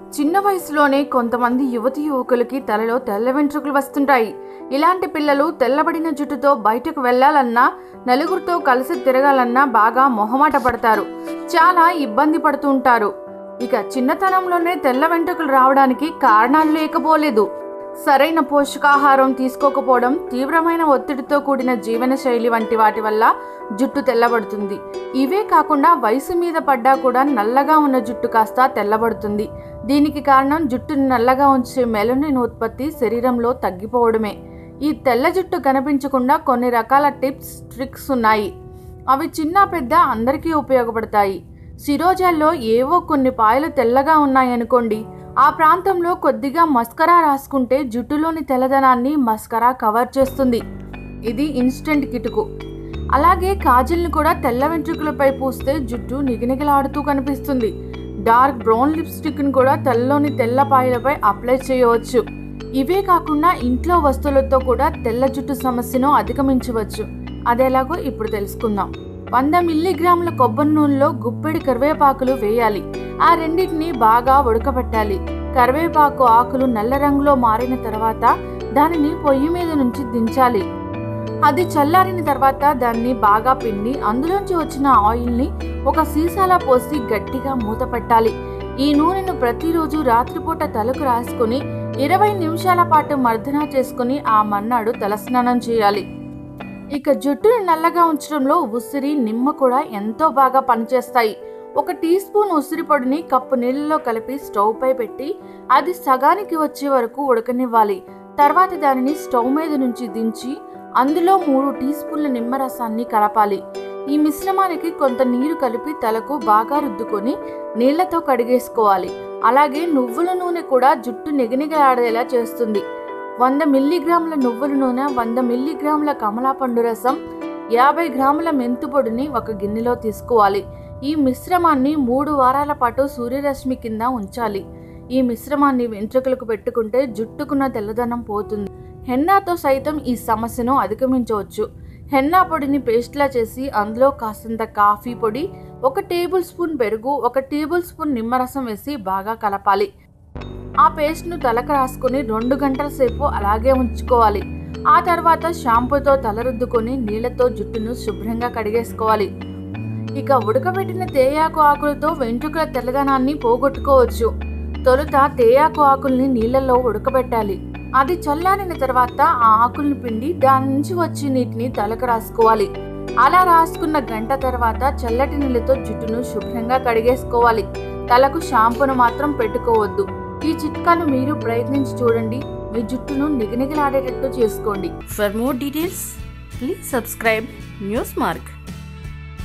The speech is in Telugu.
చిన్న వయసులోనే కొంతమంది యువతి యువకులకి తలలో తెల్ల వెంట్రుకలు వస్తుంటాయి ఇలాంటి పిల్లలు తెల్లబడిన జుట్టుతో బయటకు వెళ్లాలన్నా నలుగురితో కలిసి తిరగాలన్నా బాగా మొహమాట పడతారు చాలా ఇబ్బంది పడుతూ ఉంటారు ఇక చిన్నతనంలోనే తెల్ల వెంట్రుకలు రావడానికి కారణాలు లేకపోలేదు సరైన పోషకాహారం తీసుకోకపోవడం తీవ్రమైన ఒత్తిడితో కూడిన జీవన శైలి వంటి వాటి వల్ల జుట్టు తెల్లబడుతుంది ఇవే కాకుండా వయసు మీద పడ్డా కూడా నల్లగా ఉన్న జుట్టు కాస్త తెల్లబడుతుంది దీనికి కారణం జుట్టుని నల్లగా ఉంచే మెలనిన్ ఉత్పత్తి శరీరంలో తగ్గిపోవడమే ఈ తెల్ల జుట్టు కనిపించకుండా కొన్ని రకాల టిప్స్ ట్రిక్స్ ఉన్నాయి అవి చిన్న పెద్ద అందరికీ ఉపయోగపడతాయి శిరోజాల్లో ఏవో కొన్ని పాయలు తెల్లగా ఉన్నాయనుకోండి ఆ ప్రాంతంలో కొద్దిగా మస్కరా రాసుకుంటే జుట్టులోని తెల్లదనాన్ని మస్కరా కవర్ చేస్తుంది ఇది ఇన్స్టెంట్ కిటుకు అలాగే కాజల్ని కూడా తెల్ల వెంట్రుకలపై పూస్తే జుట్టు నిగనిగలాడుతూ కనిపిస్తుంది డార్క్ బ్రౌన్ లిప్స్టిక్ని కూడా తెల్లలోని తెల్ల పాయలపై అప్లై చేయవచ్చు ఇవే కాకుండా ఇంట్లో వస్తువులతో కూడా తెల్ల జుట్టు సమస్యను అధిగమించవచ్చు అదేలాగో ఇప్పుడు తెలుసుకుందాం వంద మిల్లీగ్రాముల కొబ్బరి నూనెలో గుప్పెడి కరివేపాకులు వేయాలి ఆ రెండింటిని బాగా ఉడకబెట్టాలి కరివేపాకు ఆకులు నల్ల రంగులో మారిన తర్వాత దానిని పొయ్యి మీద నుంచి దించాలి అది చల్లారిన తర్వాత దాన్ని బాగా పిండి అందులోంచి వచ్చిన ఆయిల్ని ఒక సీసాలో పోసి గట్టిగా మూత పెట్టాలి ఈ నూనెను ప్రతిరోజు రాత్రిపూట తలకు రాసుకుని ఇరవై నిమిషాల పాటు మర్దన చేసుకుని ఆ మర్నాడు తలస్నానం చేయాలి ఇక జుట్టుని నల్లగా ఉంచడంలో ఉసిరి నిమ్మ కూడా ఎంతో బాగా పనిచేస్తాయి ఒక టీ స్పూన్ ఉసిరి పొడిని కప్పు నీళ్ళలో కలిపి స్టవ్ పై పెట్టి అది సగానికి వచ్చే వరకు ఉడకనివ్వాలి తర్వాత దానిని స్టవ్ మీద నుంచి దించి అందులో మూడు టీ స్పూన్ల నిమ్మరసాన్ని కలపాలి ఈ మిశ్రమానికి కొంత నీరు కలిపి తలకు బాగా రుద్దుకొని నీళ్లతో కడిగేసుకోవాలి అలాగే నువ్వుల నూనె కూడా జుట్టు నిగనిగలాడేలా చేస్తుంది వంద మిల్లీగ్రాముల నువ్వుల నూనె వంద మిల్లీగ్రాముల కమలా పండు రసం యాభై గ్రాముల మెంతు పొడిని ఒక గిన్నెలో తీసుకోవాలి ఈ మిశ్రమాన్ని మూడు వారాల పాటు సూర్యరశ్మి కింద ఉంచాలి ఈ మిశ్రమాన్ని వెంట్రుకలకు పెట్టుకుంటే జుట్టుకున్న తెల్లదనం పోతుంది హెన్నాతో సైతం ఈ సమస్యను అధిగమించవచ్చు హెన్నా పొడిని పేస్ట్లా చేసి అందులో కాస్తంత కాఫీ పొడి ఒక టేబుల్ స్పూన్ పెరుగు ఒక టేబుల్ స్పూన్ నిమ్మరసం వేసి బాగా కలపాలి ఆ పేస్ట్ను తలకు రాసుకుని రెండు గంటల సేపు అలాగే ఉంచుకోవాలి ఆ తర్వాత షాంపూతో తల రుద్దుకొని నీళ్లతో జుట్టును శుభ్రంగా కడిగేసుకోవాలి ఇక ఉడకబెట్టిన తేయాకు ఆకులతో వెంట్రుకల తెల్లదనాన్ని పోగొట్టుకోవచ్చు తొలుత తేయాకు ఆకుల్ని నీళ్లలో ఉడకబెట్టాలి అది చల్లారిన తర్వాత ఆ ఆకుల్ని పిండి దాని నుంచి వచ్చే నీటిని తలకు రాసుకోవాలి అలా రాసుకున్న గంట తర్వాత చల్లటి నీళ్ళతో జుట్టును శుభ్రంగా కడిగేసుకోవాలి తలకు షాంపూను మాత్రం పెట్టుకోవద్దు ఈ చిట్కాను మీరు ప్రయత్నించి చూడండి మీ జుట్టును నిగనిగలాడేటట్టు చేసుకోండి for more details please subscribe news mark